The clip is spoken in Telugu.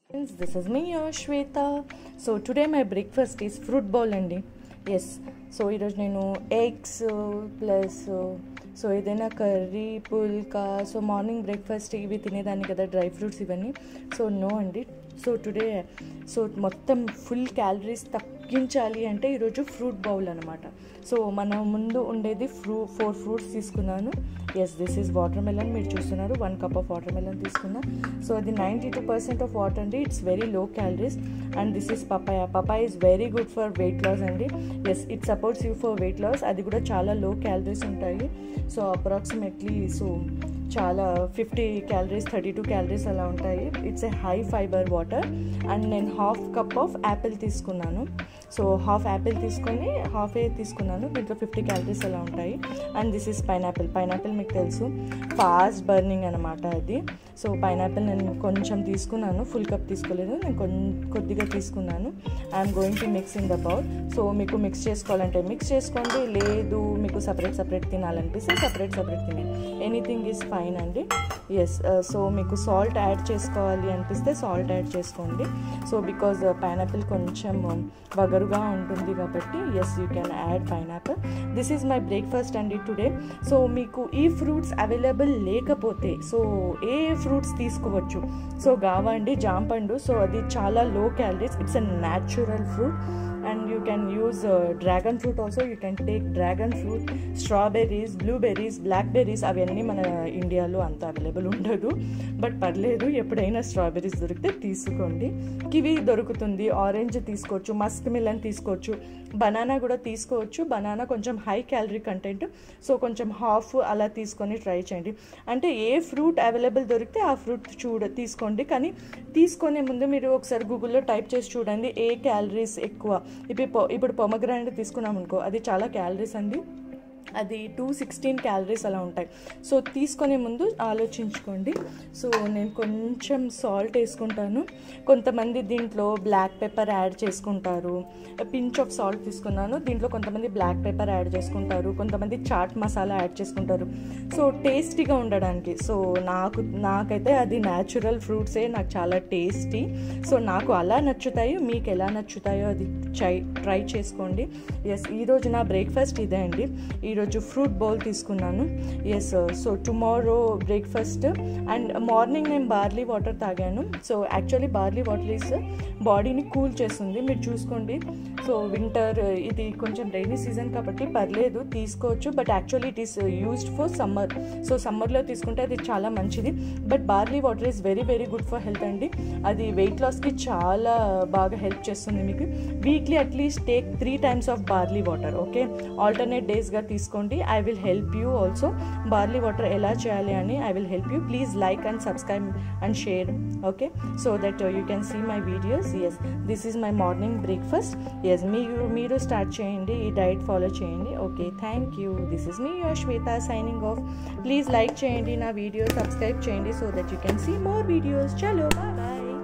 Friends, this is me, your Shweta. So today my breakfast is fruit bowl అండి ఎస్ సో ఈరోజు నేను ఎగ్స్ ప్లస్ సో ఏదైనా curry phulka so morning breakfast ఇవి తినేదాన్ని కదా డ్రై ఫ్రూట్స్ ఇవన్నీ సో నో అండి సో టుడే సో మొత్తం ఫుల్ క్యాలరీస్ తగ్గించాలి అంటే ఈరోజు ఫ్రూట్ బౌల్ అనమాట సో మన ముందు ఉండేది ఫ్రూ ఫోర్ ఫ్రూట్స్ తీసుకున్నాను yes this is watermelon మీరు చూస్తున్నారు one cup of watermelon తీసుకున్నా సో అది ninety two percent of water అండి it's very low calories and this is papaya papaya is very good for weight loss అండి yes it supports you for weight loss అది కూడా చాలా లో క్యాలరీస్ ఉంటాయి సో అప్రాక్సిమేట్లీ సో చాలా fifty calories thirty two calories అలా ఉంటాయి it's a high fibre water and నేను హాఫ్ కప్ ఆఫ్ యాపిల్ తీసుకున్నాను సో హాఫ్ యాపిల్ తీసుకొని హాఫ్ ఏ తీసుకున్నాను దీంట్లో ఫిఫ్టీ క్యాలరీస్ అలా ఉంటాయి and this is pineapple pineapple మీకు తెలుసు ఫాస్ట్ బర్నింగ్ అనమాట అది సో పైనాపిల్ నేను కొంచెం తీసుకున్నాను ఫుల్ కప్ తీసుకోలేదు నేను కొన్ కొద్దిగా తీసుకున్నాను I'm going to mix in the bowl so మీకు మిక్స్ చేసుకోవాలంటే మిక్స్ చేసుకోండి లేదు మీకు సపరేట్ సపరేట్ తినాలనిపిస్తే సపరేట్ సపరేట్ తినండి ఎనీథింగ్ ఈజ్ ఫైన్ అండి ఎస్ సో మీకు సాల్ట్ యాడ్ చేసుకోవాలి అనిపిస్తే సాల్ట్ యాడ్ చేసుకోండి సో బికాజ్ పైనాపిల్ కొంచెం వగరుగా ఉంటుంది కాబట్టి yes you can add pineapple this is my breakfast అండి టుడే సో మీకు ఈ ఫ్రూట్స్ అవైలబుల్ లేకపోతే సో ఏ ఫ్రూట్స్ తీసుకోవచ్చు సో గావా అండి జాంపండు సో అది చాలా low calories it's a natural fruit and you can use dragon fruit also you can take dragon fruit strawberries blueberries blackberries అవన్నీ మన ఇండియాలో అంత అవైలబుల్ ఉండదు బట్ పర్లేదు ఎప్పుడైనా స్ట్రాబెర్రీస్ దొరికితే తీసుకోండి కివి దొరుకుతుంది ఆరెంజ్ తీసుకోవచ్చు మస్క్ మిలన్ తీసుకోవచ్చు బనానా కూడా తీసుకోవచ్చు బనానా కొంచెం హై క్యాలరీ కంటెంట్ సో కొంచెం హాఫ్ అలా తీసుకొని ట్రై చేయండి అంటే ఏ ఫ్రూట్ అవైలబుల్ దొరికితే ఆ ఫ్రూట్ చూడ తీసుకోండి కానీ తీసుకునే ముందు మీరు ఒకసారి గూగుల్లో టైప్ చేసి చూడండి ఏ క్యాలరీస్ ఎక్కువ ఇప్పుడు ఇప్పుడు పొమగ్రానైట్ తీసుకున్నాం అనుకో అది చాలా క్యాలరీస్ అండి అది టూ సిక్స్టీన్ క్యాలరీస్ అలా ఉంటాయి సో తీసుకునే ముందు ఆలోచించుకోండి సో నేను కొంచెం సాల్ట్ వేసుకుంటాను కొంతమంది దీంట్లో బ్లాక్ పెప్పర్ యాడ్ చేసుకుంటారు పించ్ ఆఫ్ సాల్ట్ తీసుకున్నాను దీంట్లో కొంతమంది బ్లాక్ పెప్పర్ యాడ్ చేసుకుంటారు కొంతమంది చాట్ మసాలా యాడ్ చేసుకుంటారు సో టేస్టీగా ఉండడానికి సో నాకు నాకైతే అది న్యాచురల్ ఫ్రూట్సే నాకు చాలా టేస్టీ సో నాకు అలా నచ్చుతాయి మీకు ఎలా నచ్చుతాయో అది ట్రై ట్రై చేసుకోండి ఎస్ ఈరోజు నా బ్రేక్ఫాస్ట్ ఇదే అండి ఈరోజు ఫ్రూట్ బౌల్ తీసుకున్నాను yes so tomorrow breakfast and morning నేను బార్లీ వాటర్ తాగాను so actually barley water is బాడీని కూల్ చేస్తుంది మీరు చూసుకోండి సో వింటర్ ఇది కొంచెం రైనీ సీజన్ కాబట్టి పర్లేదు తీసుకోవచ్చు but actually it is used for summer so సమ్మర్లో తీసుకుంటే అది చాలా మంచిది but barley water is very very good for health అండి అది వెయిట్ లాస్కి చాలా బాగా హెల్ప్ చేస్తుంది మీకు weekly at least take three times of barley water okay alternate డేస్గా తీసుకోండి I will help you also barley water ఎలా చేయాలి అని I will help you please like and subscribe and share okay so that you can see my videos yes this is my morning breakfast yes మీరు మీరు స్టార్ట్ చేయండి ఈ డైట్ ఫాలో చేయండి okay thank you this is me your Shweta signing off please like చేయండి నా వీడియో సబ్స్క్రైబ్ చేయండి so that you can see more videos చలో బాయ్ బాయ్